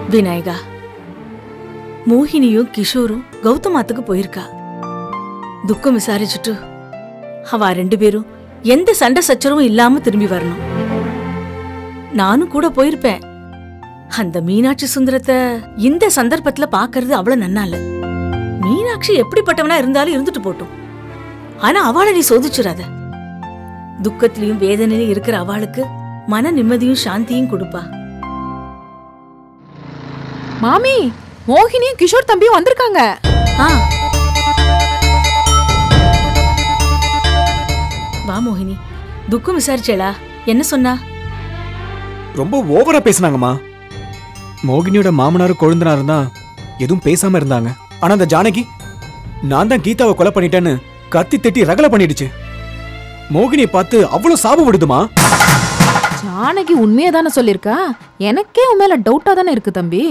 விநாயகா மோகினியும் கிஷோரும் கௌதமாத்துக்கு போயிருக்கா துக்கம் விசாரிச்சுட்டு அவ ரெண்டு பேரும் எந்த சண்டை சச்சரவும் இல்லாம திரும்பி வரணும் நானும் கூட போயிருப்பேன் அந்த மீனாட்சி சுந்தரத்தை இந்த சந்தர்ப்பத்துல பாக்குறது அவ்வளவு நன்னா இல்ல மீனாட்சி எப்படிப்பட்டவனா இருந்தாலும் இருந்துட்டு போட்டும் ஆனா அவளை நீ சோதிச்சிடாத துக்கத்திலையும் வேதனையிலும் இருக்கிற அவளுக்கு மன நிம்மதியும் சாந்தியும் கொடுப்பா மாமி மோகினியும் கிஷோர் தம்பியும் வந்திருக்காங்க ஆ வா மோகினி துக்கம் விசாரிச்சேளா என்ன சொன்னா ரொம்ப ஓவரா பேசுனாங்கம்மா மோகினியோட மாமனாரும் கொழுந்தனாரும் தான் எதுவும் பேசாம இருந்தாங்க ஆனா அந்த ஜானகி நான் தான் கீதாவை கொலை பண்ணிட்டேன்னு கத்தி தட்டி ரகலை பண்ணிடுச்சு மோகினியை பார்த்து அவ்வளவு சாபம் விடுதுமா ஜானகி உண்மையை தானே சொல்லியிருக்கா எனக்கே உன் மேல டவுட்டா தானே இருக்கு தம்பி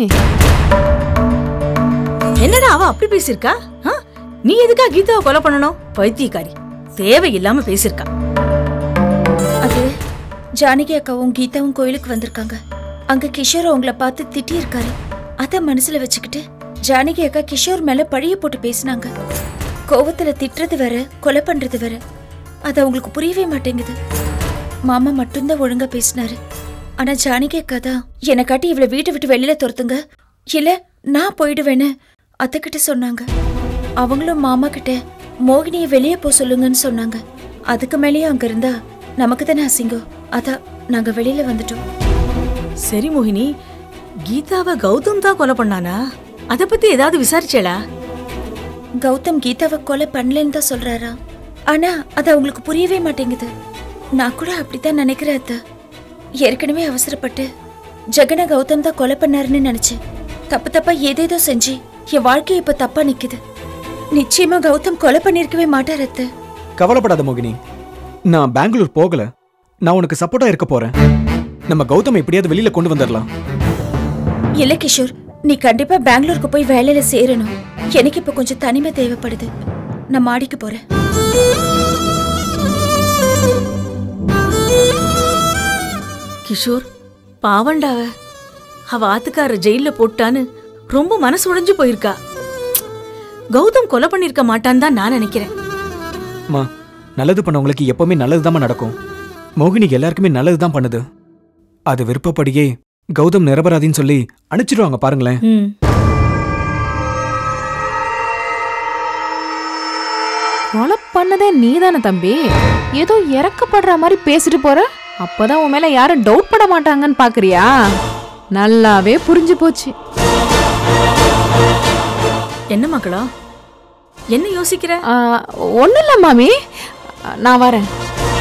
என்னடா அவ அப்படி பேசியிருக்கா ஆ? நீ எதுக்கா கீதாவை கொலை பண்ணணும் பைத்தியக்காரி தேவையில்லாம பேசியிருக்கா அது ஜானகி அக்காவும் கீதாவும் கோயிலுக்கு வந்திருக்காங்க அங்க கிஷோர் அவங்கள பார்த்து திட்டியிருக்காரு அத மனசுல வச்சுக்கிட்டு ஜானகி அக்கா கிஷோர் மேல பழிய போட்டு பேசினாங்க கோவத்துல திட்டுறது வேற கொலை பண்றது வேற அது அவங்களுக்கு புரியவே மாட்டேங்குது மாமா மட்டும்தான் ஒழுங்கா பேசினாரு ஆனா ஜானகி அக்கா தான் என்னை காட்டி இவளை வீட்டை விட்டு வெளியில துரத்துங்க இல்ல நான் போயிடுவேன்னு அத்தைக்கிட்ட சொன்னாங்க அவங்களும் மாமா கிட்ட மோகினியை வெளியே போ சொல்லுங்கன்னு சொன்னாங்க அதுக்கு மேலேயும் அங்க இருந்தா நமக்கு தானே அசிங்கம் அதான் நாங்க வெளியில வந்துட்டோம் சரி மோகினி கீதாவை கௌதம் தான் கொலை பண்ணானா அத பத்தி ஏதாவது விசாரிச்சேளா கௌதம் கீதாவை கொலை பண்ணலன்னு தான் சொல்றாரா ஆனா அது அவங்களுக்கு புரியவே மாட்டேங்குது நான் கூட அப்படித்தான் நினைக்கிறேன் அத்தை ஏற்கனவே அவசரப்பட்டு ஜெகனை கௌதம் தான் கொலை பண்ணாருன்னு நினைச்சேன் தப்பு தப்பா ஏதேதோ செஞ்சு என் வாழ்க்கை இப்ப தப்பா நிக்குது நிச்சயமா கௌதம் கொலை பண்ணிருக்கவே மாட்டார் அத்தை கவலைப்படாத மோகினி நான் பெங்களூர் போகல நான் உனக்கு சப்போர்ட்டா இருக்க போறேன் நம்ம கௌதம் எப்படியாவது வெளியில கொண்டு வந்துடலாம் இல்ல கிஷோர் நீ கண்டிப்பா பெங்களூருக்கு போய் வேலையில சேரணும் எனக்கு இப்ப கொஞ்சம் தனிமை தேவைப்படுது நான் மாடிக்கு போறேன் கிஷோர் பாவண்டாவ அவ ஆத்துக்கார ஜெயில போட்டான்னு ரொம்ப மனசு உடைஞ்சு போயிருக்கா கௌதம் கொலை பண்ணிருக்க மாட்டான்னு தான் நான் நினைக்கிறேன் மா நல்லது பண்ணவங்களுக்கு எப்பவுமே நல்லதுதாம்மா நடக்கும் மோகினி எல்லாருக்குமே நல்லதுதான் பண்ணுது அது விருப்பப்படியே கௌதம் நிரபராதின்னு சொல்லி அனுப்பிச்சிடுவாங்க பாருங்களேன் ம் கொலை பண்ணதே நீதானே தம்பி ஏதோ இறக்கப்படுற மாதிரி பேசிட்டு போற அப்பதான் உன் மேல யாரும் டவுட் பட மாட்டாங்கன்னு பாக்குறியா நல்லாவே புரிஞ்சு போச்சு என்ன மக்களா என்ன யோசிக்கிற ஆ, ஒண்ணும் இல்ல மாமி நான் வரேன்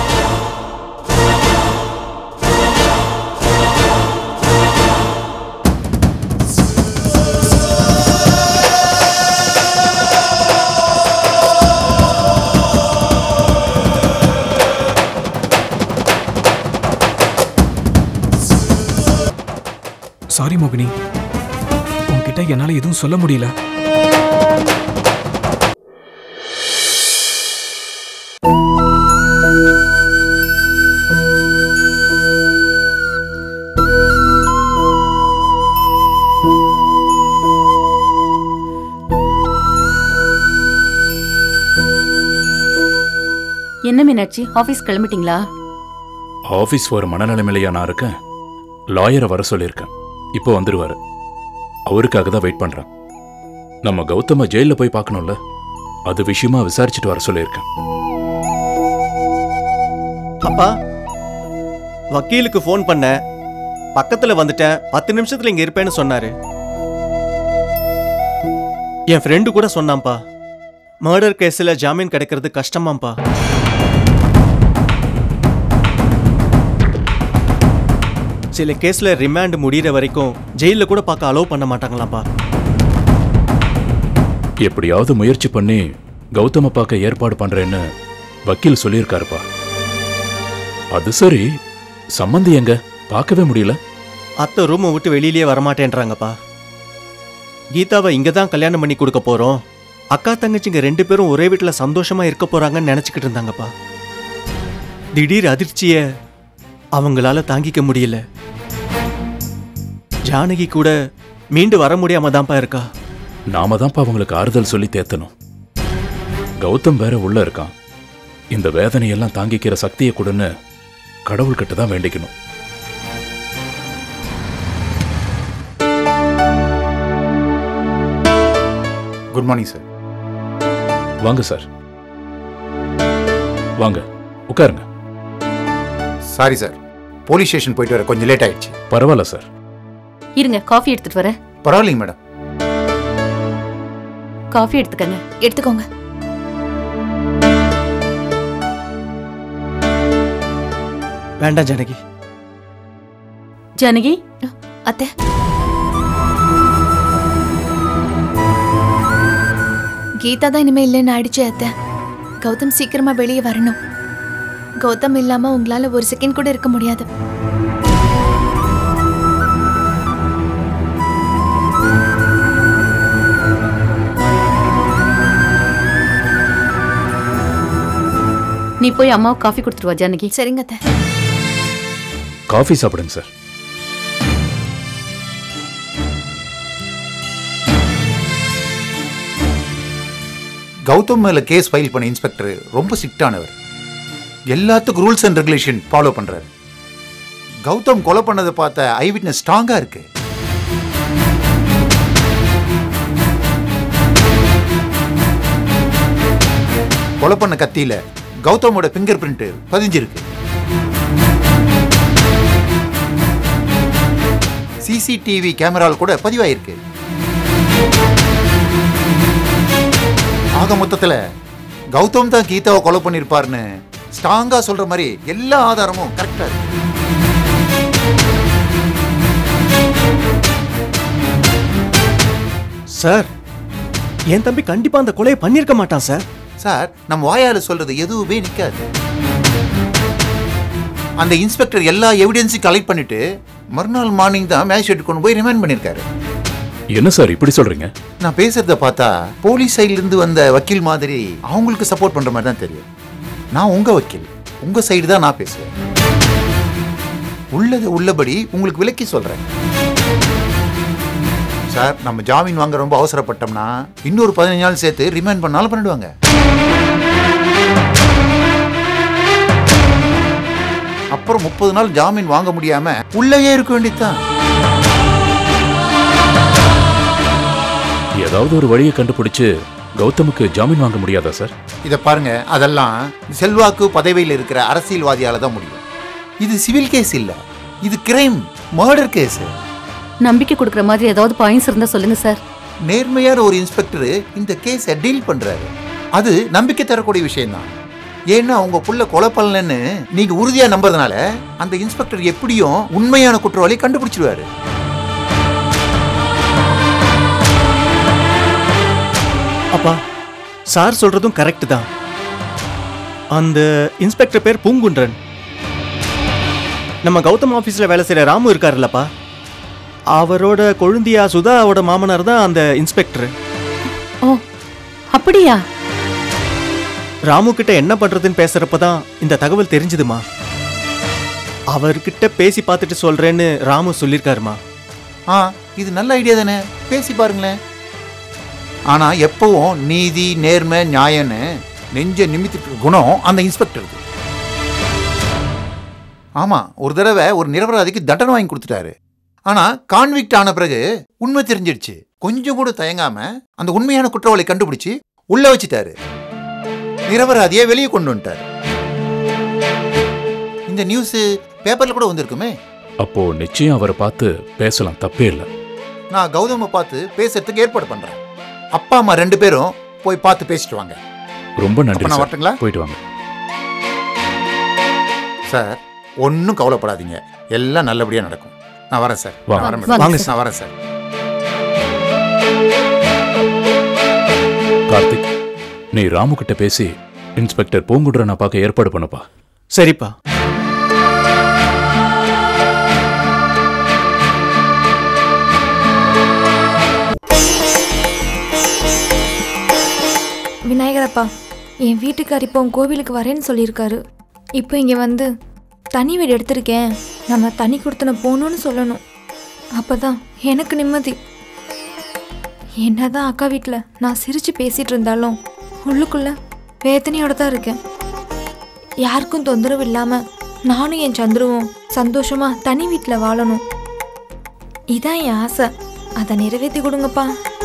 சாரி மோகினி உன்கிட்ட என்னால எதுவும் சொல்ல முடியல என்ன மீனாட்சி ஆபீஸ் கிளம்பிட்டீங்களா ஆஃபீஸ் போகிற மனநிலைமையிலையா நான் இருக்கேன் லாயரை வர சொல்லியிருக்கேன் இப்போ வந்துடுவாரு அவருக்காக தான் வெயிட் பண்ணுறேன் நம்ம கௌதம ஜெயிலில் போய் பார்க்கணும்ல அது விஷயமா விசாரிச்சுட்டு வர சொல்லியிருக்கேன் அப்பா வக்கீலுக்கு ஃபோன் பண்ண பக்கத்துல வந்துட்டேன் பத்து நிமிஷத்துல இங்க இருப்பேன்னு சொன்னாரு என் ஃப்ரெண்டு கூட சொன்னான்ப்பா மர்டர் கேஸ்ல ஜாமீன் கிடைக்கிறது கஷ்டமாப்பா சில கேஸ்ல ரிமாண்ட் முடியிற வரைக்கும் ஜெயில கூட பார்க்க அலோவ் பண்ண மாட்டாங்களாம்ப்பா எப்படியாவது முயற்சி பண்ணி கௌதம பார்க்க ஏற்பாடு பண்றேன்னு வக்கீல் சொல்லியிருக்காருப்பா அது சரி சம்மந்தி எங்க பார்க்கவே முடியல அத்தை ரூமை விட்டு வெளியிலேயே வரமாட்டேன்றாங்கப்பா கீதாவை இங்க தான் கல்யாணம் பண்ணி கொடுக்க போறோம் அக்கா தங்கச்சிங்க ரெண்டு பேரும் ஒரே வீட்டில் சந்தோஷமா இருக்க போறாங்கன்னு நினைச்சுக்கிட்டு இருந்தாங்கப்பா திடீர் அதிர்ச்சிய அவங்களால தாங்கிக்க முடியல ஜானகி கூட மீண்டு வர முடியாம தான்ப்பா இருக்கா நாம தான்ப்பா அவங்களுக்கு ஆறுதல் சொல்லி தேத்தணும் கௌதம் வேற உள்ள இருக்கான் இந்த வேதனையெல்லாம் தாங்கிக்கிற சக்தியை கொடுன்னு கடவுள்கிட்ட தான் வேண்டிக்கணும் குட் மார்னிங் சார் வாங்க சார் வாங்க உட்காருங்க சாரி சார் போலீஸ் ஸ்டேஷன் போயிட்டு வர கொஞ்சம் லேட் ஆயிடுச்சு பரவாயில்ல சார் இருங்க காஃபி எடுத்துட்டு வரேன் பரவாயில்லைங்க மேடம் காஃபி எடுத்துக்கங்க எடுத்துக்கோங்க வேண்டாம் ஜானகி ஜானகி அத்தை கீதா தான் இனிமே இல்லைன்னு ஆயிடுச்சு அத்தை கௌதம் சீக்கிரமா வெளியே வரணும் கௌதம் இல்லாம உங்களால ஒரு செகண்ட் கூட இருக்க முடியாது நீ போய் அம்மாவுக்கு காஃபி கொடுத்துட்டு வா ஜானகி சரிங்க அத்தை காஃபி சாப்பிடுங்க சார் கௌதம் மேல கேஸ் ஃபைல் பண்ண இன்ஸ்பெக்டர் ரொம்ப ஸ்ட்ரிக்டானவர் எல்லாத்துக்கும் ரூல்ஸ் அண்ட் ரெகுலேஷன் ஃபாலோ பண்றாரு கௌதம் கொலை பண்ணதை பார்த்த ஐ விட்னஸ் ஸ்ட்ராங்கா இருக்கு கொலை பண்ண கத்தியில கௌதமோட ஃபிங்கர் பிரிண்ட் பதிஞ்சிருக்கு சிசிடிவி கேமராவில் கூட பதிவாயிருக்கு ஆக மொத்தத்துல கௌதம் தான் கீதாவை கொலை பண்ணிருப்பாருன்னு ஸ்ட்ராங்கா சொல்ற மாதிரி எல்லா ஆதாரமும் கரெக்டா இருக்கு சார் என் தம்பி கண்டிப்பா அந்த கொலையை பண்ணியிருக்க மாட்டான் சார் சார் நம்ம வாயால சொல்றது எதுவுமே நிக்காது அந்த இன்ஸ்பெக்டர் எல்லா எவிடன்ஸையும் கலெக்ட் பண்ணிட்டு மறுநாள் மார்னிங் தான் மேஜிஸ்ட்ரேட் கொண்டு போய் ரிமைண்ட் பண்ணிருக்காரு என்ன சார் இப்படி சொல்றீங்க நான் பேசுறத பார்த்தா போலீஸ் சைடுல இருந்து வந்த வக்கீல் மாதிரி அவங்களுக்கு சப்போர்ட் பண்ற மாதிரி தான் தெரியும் நான் உங்க வக்கீல் உங்க சைடு தான் நான் பேசுவேன் உள்ளது உள்ளபடி உங்களுக்கு விளக்கி சொல்றேன் சார் நம்ம ஜாமீன் வாங்க ரொம்ப அவசரப்பட்டோம்னா இன்னொரு பதினஞ்சு நாள் சேர்த்து ரிமைண்ட் பண்ணாலும் பண்ணிடுவாங்க அப்புறம் முப்பது நாள் ஜாமீன் வாங்க முடியாம உள்ளேயே இருக்க வேண்டியதுதான் ஏதாவது ஒரு வழியை கண்டுபிடிச்சு கௌதமுக்கு ஜாமீன் வாங்க முடியாதா சார் இதை பாருங்க அதெல்லாம் செல்வாக்கு பதவியில் இருக்கிற அரசியல்வாதியால தான் முடியும் இது சிவில் கேஸ் இல்ல இது கிரைம் மர்டர் கேஸ் நம்பிக்கை கொடுக்குற மாதிரி ஏதாவது பாயிண்ட்ஸ் இருந்தா சொல்லுங்க சார் நேர்மையான ஒரு இன்ஸ்பெக்டர் இந்த கேஸை டீல் பண்றாரு அது நம்பிக்கை தரக்கூடிய விஷயம்தான் ஏன்னா உங்க புள்ள கொலை பண்ணலன்னு நீங்க உறுதியா நம்புறதுனால அந்த இன்ஸ்பெக்டர் எப்படியும் உண்மையான குற்றவாளி கண்டுபிடிச்சிருவாரு அப்பா சார் சொல்றதும் கரெக்ட் தான் அந்த இன்ஸ்பெக்டர் பேர் பூங்குன்றன் நம்ம கௌதம் ஆஃபீஸில் வேலை செய்கிற ராமு இருக்காருல்லப்பா அவரோட கொழுந்தியா சுதாவோட மாமனார் தான் அந்த இன்ஸ்பெக்டர் ஓ அப்படியா ராமு கிட்ட என்ன பண்றதுன்னு பேசுறப்ப தான் இந்த தகவல் தெரிஞ்சுதுமா அவர்கிட்ட பேசி பார்த்துட்டு சொல்றேன்னு ராமு சொல்லியிருக்காருமா ஆ இது நல்ல ஐடியா தானே பேசி பாருங்களேன் ஆனா எப்பவும் நீதி நேர்மை நியாயம்னு நெஞ்ச நிமித்திட்டு குணம் அந்த இன்ஸ்பெக்டருக்கு ஆமா ஒரு தடவை ஒரு நிரபராதிக்கு தண்டனை வாங்கி கொடுத்துட்டாரு ஆனா கான்விக்ட் ஆன பிறகு உண்மை தெரிஞ்சிடுச்சு கொஞ்சம் கூட தயங்காம அந்த உண்மையான குற்றவாளி கண்டுபிடிச்சு உள்ள வச்சுட்டாரு நிரபராதியை வெளியே கொண்டு வந்துட்டாரு இந்த நியூஸ் பேப்பர்ல கூட வந்திருக்குமே அப்போ நிச்சயம் அவரை பார்த்து பேசலாம் தப்பே இல்லை நான் கௌதமை பார்த்து பேசுறதுக்கு ஏற்பாடு பண்றேன் அப்பா அம்மா ரெண்டு பேரும் போய் பார்த்து பேசிட்டு வாங்க ரொம்ப நன்றி அப்ப நான் சார். வரட்டுங்களா? போயிட்டு வாங்க சார் ஒன்றும் கவலைப்படாதீங்க எல்லாம் நல்லபடியா நடக்கும் நான் வரேன் சார் வாங்க. நான் வரேன் மேடம். வாங்க நான் வரேன் சார் கார்த்திக் நீ ராமு கிட்ட பேசி இன்ஸ்பெக்டர் பூங்குன்றனை பார்க்க ஏற்பாடு பண்ணுப்பா சரிப்பா விநாயகரப்பா என் வீட்டுக்கார் இப்போ உன் கோவிலுக்கு வரேன்னு சொல்லியிருக்காரு இப்போ இங்கே வந்து தனி வீடு எடுத்திருக்கேன் நம்ம தனி கொடுத்தன போகணும்னு சொல்லணும் அப்போ தான் எனக்கு நிம்மதி என்னதான் அக்கா வீட்டில் நான் சிரிச்சு பேசிட்டு இருந்தாலும் உள்ளுக்குள்ள வேதனையோட தான் இருக்கேன் யாருக்கும் தொந்தரவு இல்லாம நானும் என் சந்துருவும் சந்தோஷமா தனி வீட்டில் வாழணும் இதான் என் ஆசை அதை நிறைவேற்றி கொடுங்கப்பா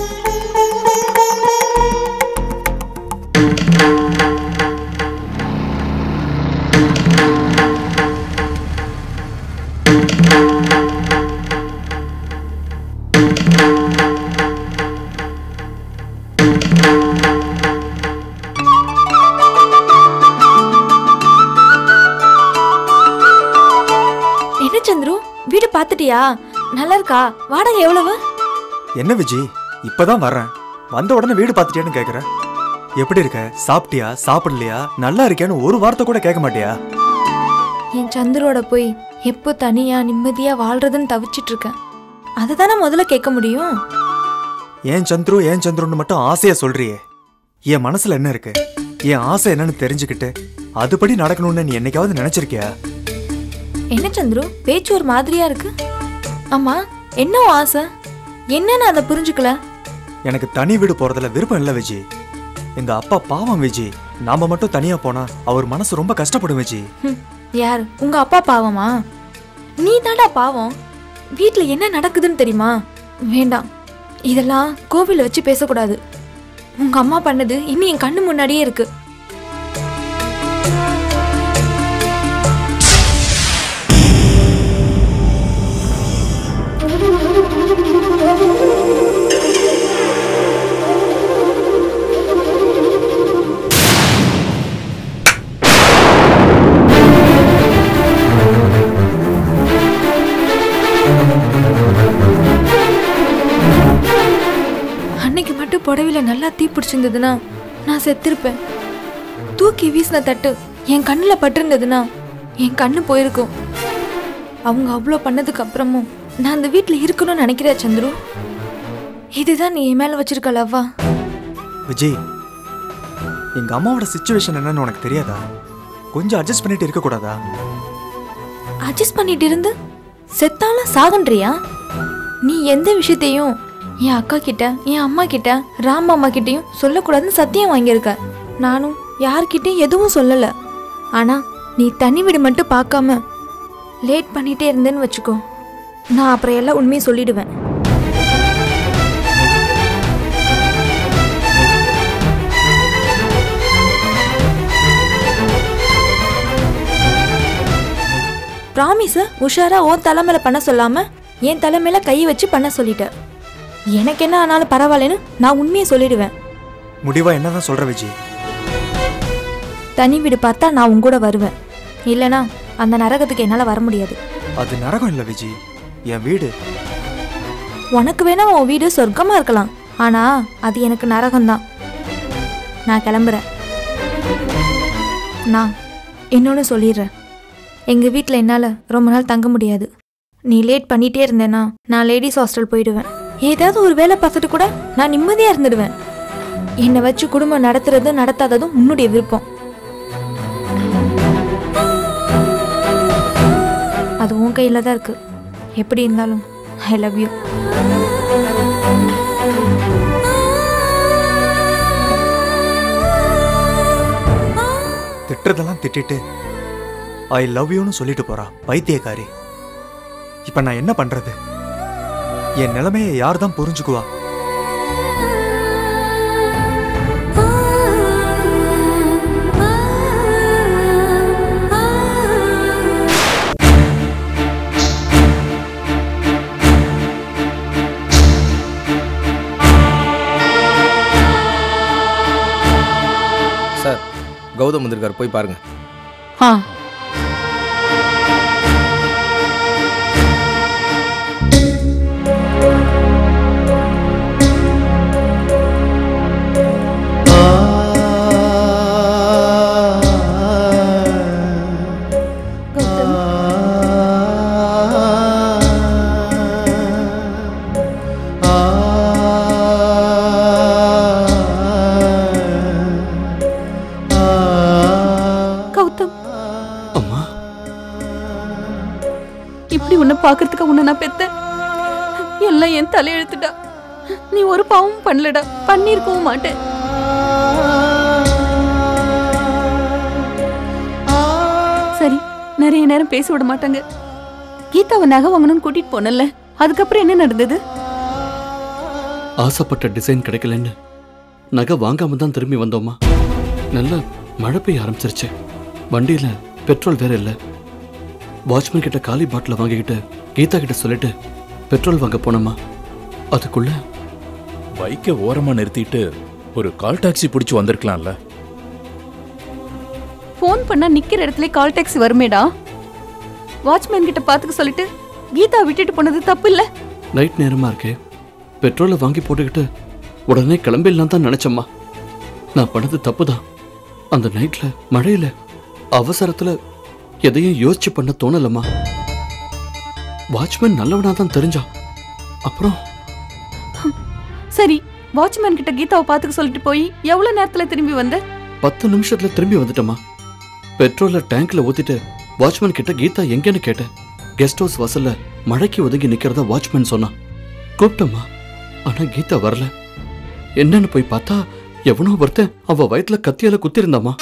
என்ன சந்துரு வீடு பார்த்துட்டியா நல்லா இருக்கா வாடகை எவ்வளவு என்ன விஜி இப்பதான் வர்றேன் வந்த உடனே வீடு பார்த்துட்டியான்னு கேக்குற எப்படி இருக்க சாப்பிட்டியா சாப்பிடலையா நல்லா இருக்கியான்னு ஒரு வார்த்தை கூட கேட்க மாட்டியா என் சந்துரோட போய் எப்போ தனியா நிம்மதியா வாழ்றதுன்னு தவிச்சிட்டு இருக்கேன் அதை தானே முதல்ல கேட்க முடியும் ஏன் சந்துரு ஏன் சந்துருன்னு மட்டும் ஆசையா சொல்றியே என் மனசுல என்ன இருக்கு என் ஆசை என்னன்னு தெரிஞ்சுக்கிட்டு அதுபடி நடக்கணும்னு நீ என்னைக்காவது நினைச்சிருக்கியா என்ன சந்துரு பேச்சு ஒரு மாதிரியா இருக்கு ஆமா என்ன உன் ஆசை என்னன்னு அதை புரிஞ்சுக்கல எனக்கு தனி வீடு போறதுல விருப்பம் இல்ல விஜி எங்க அப்பா பாவம் விஜி நாம மட்டும் தனியா போனா அவர் மனசு ரொம்ப கஷ்டப்படும் விஜி ஹம், யார் உங்க அப்பா பாவமா நீ தாண்டா பாவம் வீட்ல என்ன நடக்குதுன்னு தெரியுமா வேண்டாம் இதெல்லாம் கோவில வச்சு பேசக்கூடாது உங்க அம்மா பண்ணது இன்னும் என் கண்ணு முன்னாடியே இருக்கு அன்னைக்கு மட்டும் புடவையில நல்லா தீ பிடிச்சிருந்ததுன்னா நான் செத்திருப்பேன் தூக்கி வீசின தட்டு என் கண்ணில் பட்டிருந்ததுன்னா என் கண்ணு போயிருக்கும் அவங்க அவ்வளோ பண்ணதுக்கு அப்புறமும் நான் அந்த வீட்டில் இருக்கணும்னு நினைக்கிறேன் சந்துரு இதுதான் நீ என் மேலே வச்சிருக்க லவ்வா விஜய் எங்க அம்மாவோட சுச்சுவேஷன் என்னன்னு உனக்கு தெரியாதா கொஞ்சம் அட்ஜஸ்ட் பண்ணிட்டு இருக்க கூடாதா அட்ஜஸ்ட் பண்ணிட்டு இருந்து செத்தாலும் சாகன்றியா நீ எந்த விஷயத்தையும் என் அக்கா கிட்ட என் அம்மா கிட்ட ராம் அம்மா கிட்டயும் சொல்லக்கூடாதுன்னு சத்தியம் வாங்கியிருக்க நானும் யார்கிட்டயும் எதுவும் சொல்லல ஆனா நீ தனி வீடு மட்டும் பார்க்காம லேட் பண்ணிட்டே இருந்தேன்னு வச்சுக்கோ நான் அப்புறம் எல்லாம் உண்மையை சொல்லிடுவேன் ப்ராமிஸை உஷாரா உன் தலைமையில பண்ண சொல்லாம என் தலைமையில கை வச்சு பண்ண சொல்லிட்ட எனக்கு என்ன ஆனாலும் பரவாயில்லன்னு நான் உண்மையை சொல்லிடுவேன் முடிவா என்னதான் சொல்ற விஜய் தனி வீடு பார்த்தா நான் உன் கூட வருவேன் இல்லனா அந்த நரகத்துக்கு என்னால் வர முடியாது அது நரகம் இல்ல விஜய் என் வீடு உனக்கு வேணா உன் வீடு சொர்க்கமா இருக்கலாம் ஆனா அது எனக்கு நரகம்தான் நான் கிளம்புறேன் நான் இன்னொன்று சொல்லிடுறேன் எங்கள் வீட்டில் என்னால் ரொம்ப நாள் தங்க முடியாது நீ லேட் பண்ணிட்டே இருந்தேன்னா நான் லேடிஸ் ஹாஸ்டல் போயிடுவேன் ஏதாவது ஒரு வேலை பார்த்துட்டு கூட நான் நிம்மதியாக இருந்துடுவேன் என்னை வச்சு குடும்பம் நடத்துறது நடத்தாததும் உன்னுடைய விருப்பம் அது உன் கையில் தான் இருக்கு எப்படி இருந்தாலும் ஐ லவ் யூ திட்டுறதெல்லாம் திட்டிட்டு ஐ லவ் யூன்னு சொல்லிட்டு போறா பைத்தியக்காரி இப்ப நான் என்ன பண்றது என் நிலைமையை யார் தான் புரிஞ்சுக்குவா சார் கௌதம் வந்திருக்காரு போய் பாருங்க ஆ கௌதம் அம்மா இப்படி உன்னை பார்க்கறதுக்கு உன்னை நான் பெத்தேன் எல்லாம் என் தலையெழுத்துட்டா நீ ஒரு பாவமும் பண்ணலடா பண்ணிருக்கவும் மாட்டேன் சரி நிறைய நேரம் பேச விட மாட்டாங்க கீதாவை நகை வாங்கணும்னு கூட்டிட்டு போனல அதுக்கப்புறம் என்ன நடந்தது ஆசைப்பட்ட டிசைன் கிடைக்கலன்னு நகை வாங்காம தான் திரும்பி வந்தோமா நல்லா மழை பெய்ய ஆரம்பிச்சிருச்சு வண்டியில பெட்ரோல் வேற இல்லை வாட்ச்மேன் கிட்ட காலி பாட்டில் வாங்கிக்கிட்டு கீதா கிட்ட சொல்லிட்டு பெட்ரோல் வாங்க போனோமா அதுக்குள்ள பைக்கை ஓரமா நிறுத்திட்டு ஒரு கால் டாக்ஸி பிடிச்சு வந்திருக்கலாம்ல ஃபோன் பண்ணா நிக்கிற இடத்துல கால் டாக்ஸி வருமேடா வாட்ச்மேன் கிட்ட பாத்துக்க சொல்லிட்டு கீதா விட்டுட்டு போனது தப்பு இல்ல நைட் நேரமா இருக்கே பெட்ரோலை வாங்கி போட்டுக்கிட்டு உடனே கிளம்பிடலாம் தான் நினைச்சம்மா நான் பண்ணது தப்பு தான் அந்த நைட்ல மழையில அவசரத்துல எதையும் யோசிச்சு பண்ண தோணலம்மா வாட்ச்மேன் நல்லவனா தான் தெரிஞ்சான் அப்புறம் சரி வாட்ச்மேன் கிட்ட கீதாவை பாத்துக்க சொல்லிட்டு போய் எவ்வளவு நேரத்துல திரும்பி வந்த பத்து நிமிஷத்துல திரும்பி வந்துட்டம்மா பெட்ரோலை டேங்க்ல ஊத்திட்டு வாட்ச்மேன் கிட்ட கீதா எங்கன்னு கேட்டேன் கெஸ்ட் ஹவுஸ் வாசல்ல மழைக்கு ஒதுங்கி நிக்கிறதா வாட்ச்மேன் சொன்னான் கூப்பிட்டம்மா ஆனா கீதா வரல என்னன்னு போய் பார்த்தா எவனோ ஒருத்தன் அவ வயித்துல கத்தியால குத்திருந்தாமா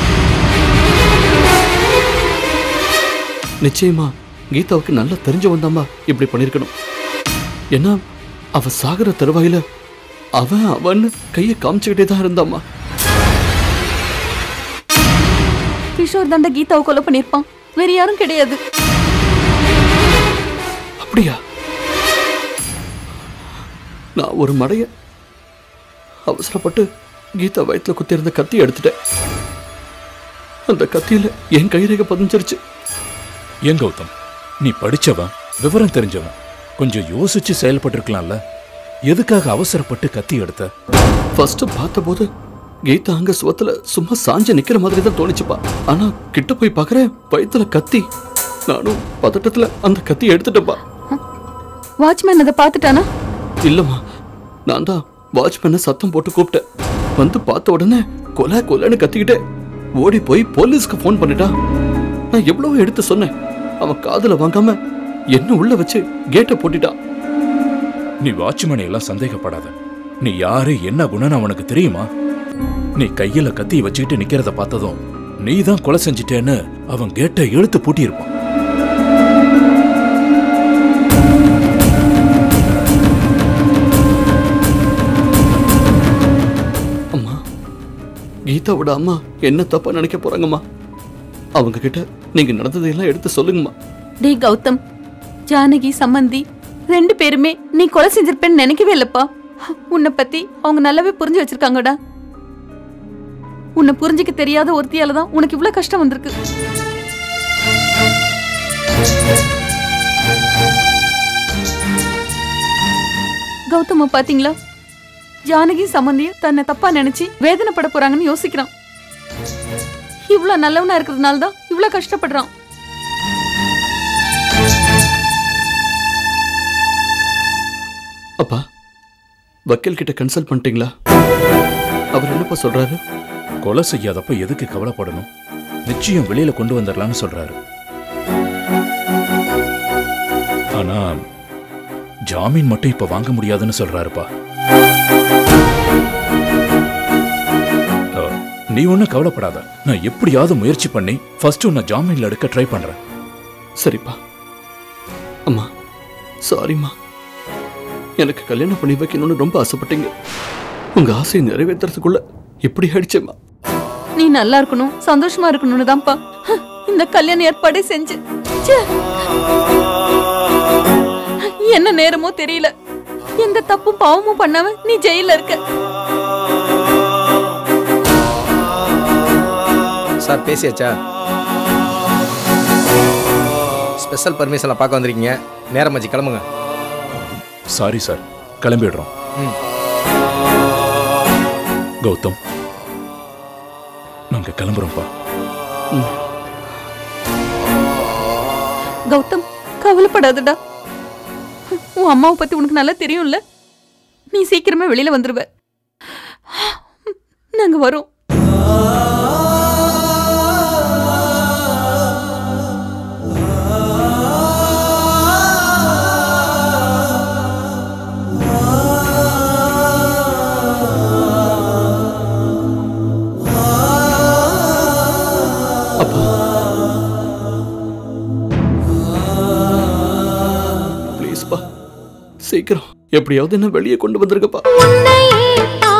நிச்சயமா கீதாவுக்கு நல்லா தெரிஞ்சு வந்தாமா இப்படி பண்ணிருக்கணும் ஏன்னா அவ சாகுற தருவாயில அவன் அவன்னு கையை காமிச்சுக்கிட்டே தான் இருந்தாமா கிஷோர் தாண்டா கீதாவை கொலை பண்ணிருப்பான் வேற யாரும் கிடையாது அப்படியா நான் ஒரு மடைய அவசரப்பட்டு கீதா வயித்துல குத்திருந்த கத்தி எடுத்துட்டேன் அந்த கத்தியில என் கைரேகை பதிஞ்சிருச்சு ஏன் கௌதம் நீ படிச்சவன் விவரம் தெரிஞ்சவன் கொஞ்சம் யோசிச்சு செயல்பட்டிருக்கலாம்ல எதுக்காக அவசரப்பட்டு கத்தி எடுத்த ஃபர்ஸ்ட் பார்த்தபோது கீதா அங்க சுவத்துல சும்மா சாஞ்சு நிக்கிற மாதிரி தான் தோணுச்சுப்பா ஆனா கிட்ட போய் பார்க்கறேன் வயித்துல கத்தி நானும் பதட்டத்துல அந்த கத்தி எடுத்துட்டேன்ப்பா வாட்ச்மேன் அதை பார்த்துட்டானா இல்லம்மா நான் தான் வாட்ச்மேனை சத்தம் போட்டு கூப்பிட்டேன் வந்து பார்த்த உடனே கொலை கொலைன்னு கத்திக்கிட்டே ஓடி போய் போலீஸ்க்கு ஃபோன் பண்ணிட்டா நான் எவ்வளவோ எடுத்து சொன்னேன் அவன் காதுல வாங்காம என்ன உள்ள வச்சு கேட்டை போட்டுட்டான் நீ வாட்ச்மேனை எல்லாம் சந்தேகப்படாத நீ யாரு என்ன குணம்னு அவனுக்கு தெரியுமா நீ கையில கத்தி வச்சுக்கிட்டு நிக்கிறத பார்த்ததும் நீ தான் கொலை செஞ்சிட்டேன்னு அவன் கேட்டை இழுத்து பூட்டியிருப்பான் அம்மா கீதாவோட அம்மா என்ன தப்பா நினைக்க போறாங்கம்மா அவங்க கிட்ட நீங்க நடந்ததையெல்லாம் எடுத்து சொல்லுங்கம்மா டேய் கௌதம் ஜானகி சம்மந்தி ரெண்டு பேருமே நீ கொலை செஞ்சிருப்பேன்னு நினைக்கவே இல்லப்பா உன்னை பத்தி அவங்க நல்லாவே புரிஞ்சு வச்சிருக்காங்கடா உன்னை புரிஞ்சுக்க தெரியாத ஒருத்தியால தான் உனக்கு இவ்வளவு கஷ்டம் வந்திருக்கு கௌதம பாத்தீங்களா ஜானகி சம்மந்திய தன்னை தப்பா நினைச்சு வேதனைப்பட போறாங்கன்னு யோசிக்கிறான் இவ்ளோ நல்லவனா இருக்கிறதுனால தான் இவ்ளோ கஷ்டப்படுறான் அப்பா வக்கீல் கிட்ட கன்சல்ட் பண்ணிட்டீங்களா அவர் என்னப்பா சொல்றாரு கொலை செய்யாதப்ப எதுக்கு கவலைப்படணும் நிச்சயம் வெளியில கொண்டு வந்துடலாம்னு சொல்றாரு ஆனா ஜாமீன் மட்டும் இப்ப வாங்க முடியாதுன்னு சொல்றாருப்பா அஹ், நீ ஒன்னும் கவலைப்படாத நான் எப்படியாவது முயற்சி பண்ணி ஃபர்ஸ்ட் உன்னை ஜாமீன்ல எடுக்க ட்ரை பண்றேன் சரிப்பா அம்மா சாரிம்மா எனக்கு கல்யாணம் பண்ணி வைக்கணும்னு ரொம்ப ஆசைப்பட்டீங்க உங்க ஆசையை நிறைவேற்றுறதுக்குள்ள இப்படி ஆயிடுச்சேம்மா நீ நல்லா இருக்கணும் சந்தோஷமா இருக்கணும்னு தான்ப்பா இந்த கல்யாண ஏற்பாடே செஞ்சு ச்சே. என்ன நேரமோ தெரியல எந்த தப்பும் பாவமும் பண்ணாம நீ ஜெயில இருக்க சார் பேசியாச்சா ஸ்பெஷல் பர்மிஷனில் பார்க்க வந்திருக்கீங்க நேரம் ஆச்சு கிளம்புங்க சாரி சார் கிளம்பிடுறோம் ம் கௌதம் நாங்க கிளம்புறோம்ப்பா கௌதம் கவலைப்படாதடா உன் அம்மாவை பத்தி உனக்கு நல்லா தெரியும்ல நீ சீக்கிரமே வெளியில வந்துருவ நாங்க வரோம் சீக்கிரம் எப்படியாவது என்ன வெளியே கொண்டு வந்திருக்கப்பா உன்னையே